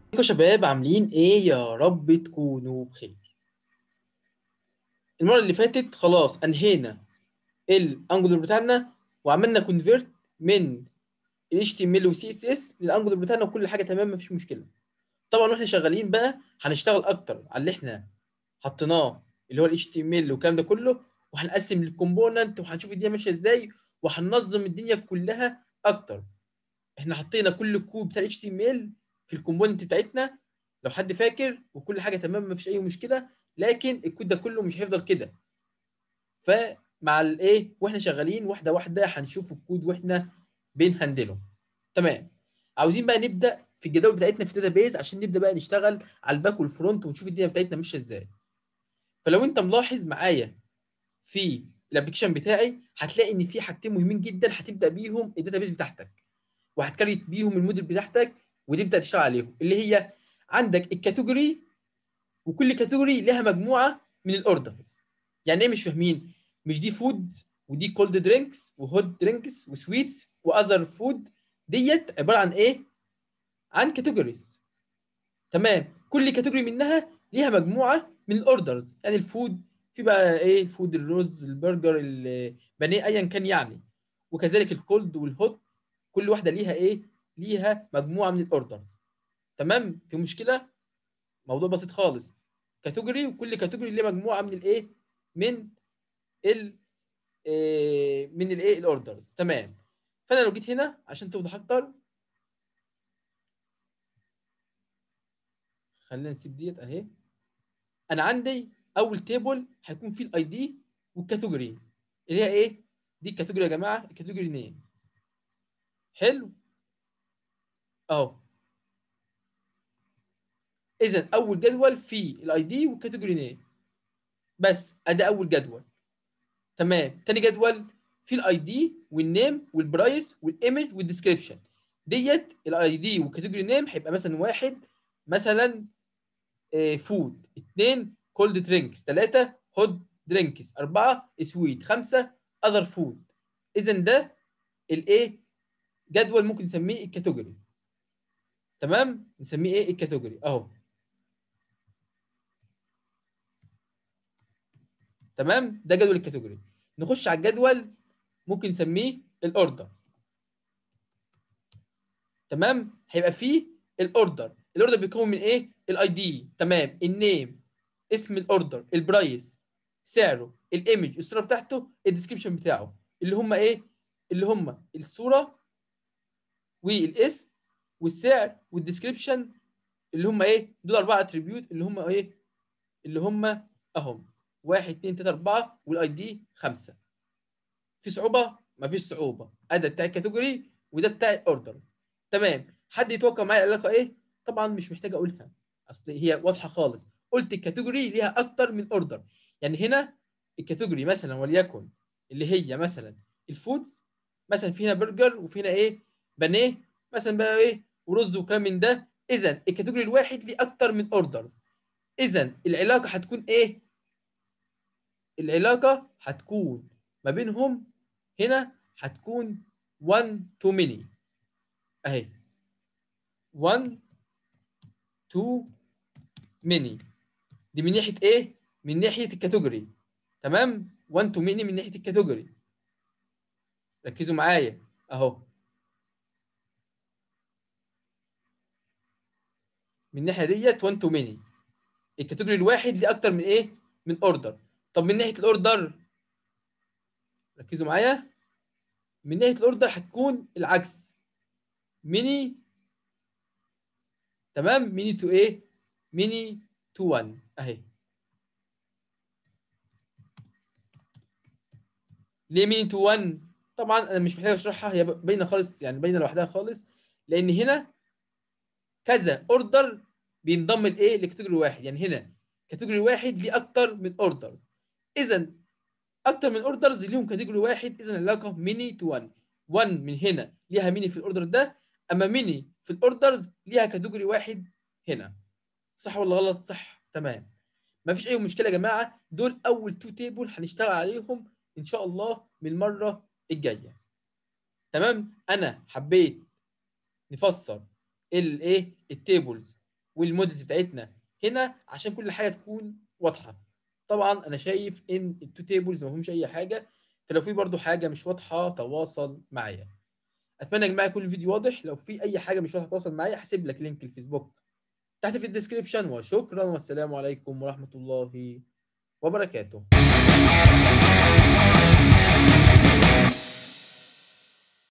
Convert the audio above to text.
ازيكم يا شباب عاملين ايه يا رب تكونوا بخير المره اللي فاتت خلاص انهينا الانجولر بتاعنا وعملنا كونفيرت من ال HTML و CSS للانجولر بتاعنا وكل حاجه تمام مفيش مشكله طبعا واحنا شغالين بقى هنشتغل اكتر على اللي احنا حطيناه اللي هو ال HTML والكلام ده كله وهنقسم الكومبوننت وهنشوف الدنيا ماشيه ازاي وهننظم الدنيا كلها اكتر احنا حطينا كل الكود بتاع ال HTML في الكومبوننت بتاعتنا لو حد فاكر وكل حاجه تمام مفيش اي مشكله لكن الكود ده كله مش هيفضل كده فمع الايه واحنا شغالين واحده واحده هنشوف الكود واحنا بنهندله تمام عاوزين بقى نبدا في الجداول بتاعتنا في بيز عشان نبدا بقى نشتغل على الباك والفرونت ونشوف الدنيا بتاعتنا ماشيه ازاي فلو انت ملاحظ معايا في الابلكيشن بتاعي هتلاقي ان في حاجتين مهمين جدا هتبدا بيهم الداتابيز بتاعتك وهتكريت بيهم الموديل بتاعتك وتبدا تشتغل عليهم اللي هي عندك الكاتيجوري وكل كاتيجوري لها مجموعه من الاوردرز يعني ايه مش فاهمين مش دي فود ودي كولد درينكس وهوت درينكس وسويتس واذر فود ديت عباره عن ايه عن كاتيجوريز تمام كل كاتيجوري منها ليها مجموعه من الاوردرز يعني الفود في بقى ايه الفود الرز البرجر البانيه ايا كان يعني وكذلك الكولد والهوت كل واحده ليها ايه ليها مجموعه من الاوردرز تمام في مشكله موضوع بسيط خالص كاتيجوري وكل كاتيجوري ليه مجموعه من الايه من ال إيه من الايه الاوردرز تمام فانا لو جيت هنا عشان توضح اكتر خلينا نسيب ديت اهي انا عندي اول تيبل هيكون فيه الاي دي والكاتيجوري اللي هي ايه دي الكاتيجوري يا جماعه الكاتيجوري نيم حلو اهو اذا اول جدول فيه الاي دي والكاتيجوري نيم بس ادي اول جدول تمام تاني جدول فيه الاي دي والنيم والبرايس والايمج والديسكريبشن ديت الاي دي والكاتيجوري نيم هيبقى مثلا واحد مثلا فود اثنين كولد درينكس ثلاثة هوت درينكس أربعة سويت خمسة أذر فود إذا ده الإيه جدول ممكن نسميه الكاتيجوري تمام نسميه إيه الكاتيجوري أهو تمام ده جدول الكاتيجوري نخش على الجدول ممكن نسميه الاوردر تمام هيبقى فيه الاوردر الاوردر بيكون من ايه الاي دي تمام النيم اسم الاوردر البرايس سعره الايمج الصوره بتاعته الديسكربشن بتاعه اللي هم ايه اللي هم الصوره والاسم والسعر والديسكربشن اللي هم ايه دول اربعه اتريبيوت اللي هم ايه اللي هم اهم واحد اتنين تلاته اربعه والاي دي خمسه في صعوبه مفيش صعوبه ادي بتاع الكاتيجوري وده بتاع الاوردرز تمام حد يتوقع معايا العلاقه ايه طبعا مش محتاج اقولها اصل هي واضحه خالص قلت الكاتيجوري ليها اكتر من اوردر يعني هنا الكاتيجوري مثلا وليكن اللي هي مثلا الفودز مثلا في هنا برجر وفي هنا ايه بانيه مثلا بقى ايه ورز وكلام من ده اذا الكاتيجوري الواحد ليه اكتر من اوردرز اذا العلاقه هتكون ايه العلاقه هتكون ما بينهم هنا هتكون 1 to many اهي 1 to many دي من ناحيه ايه من ناحيه الكاتيجوري تمام 1 to many من ناحيه الكاتيجوري ركزوا معايا اهو من الناحيه ديت 1 to many الكاتيجوري الواحد ليه اكتر من ايه من اوردر طب من ناحيه الاوردر ركزوا معايا من ناحيه الاوردر هتكون العكس ميني تمام ميني تو ايه ميني تو 1 اهي ليه ميني تو 1 طبعا انا مش محتاج اشرحها هي باينه خالص يعني باينه لوحدها خالص لان هنا كذا اوردر بينضم لايه لكاتيجوري واحد يعني هنا كاتيجوري واحد ليه اكتر من اوردرز اذا اكتر من اوردرز ليهم كاتيجوري واحد اذا العلاقه ميني تو 1 1 من هنا ليها ميني في الاوردر ده اما ميني في الاوردرز ليها كاتيجوري واحد هنا صح ولا غلط صح تمام مفيش اي مشكله يا جماعه دول اول تو تيبل هنشتغل عليهم ان شاء الله من المره الجايه تمام انا حبيت نفسر الايه التيبلز والمودلز بتاعتنا هنا عشان كل حاجه تكون واضحه طبعا انا شايف ان التو تيبلز ما فيهمش اي حاجه فلو في برضو حاجه مش واضحه تواصل معايا اتمنى يا جماعه يكون الفيديو واضح لو في اي حاجه مش واضحه تواصل معايا هسيب لك لينك الفيسبوك تحت في الديسكريبشن وشكرا والسلام عليكم ورحمه الله وبركاته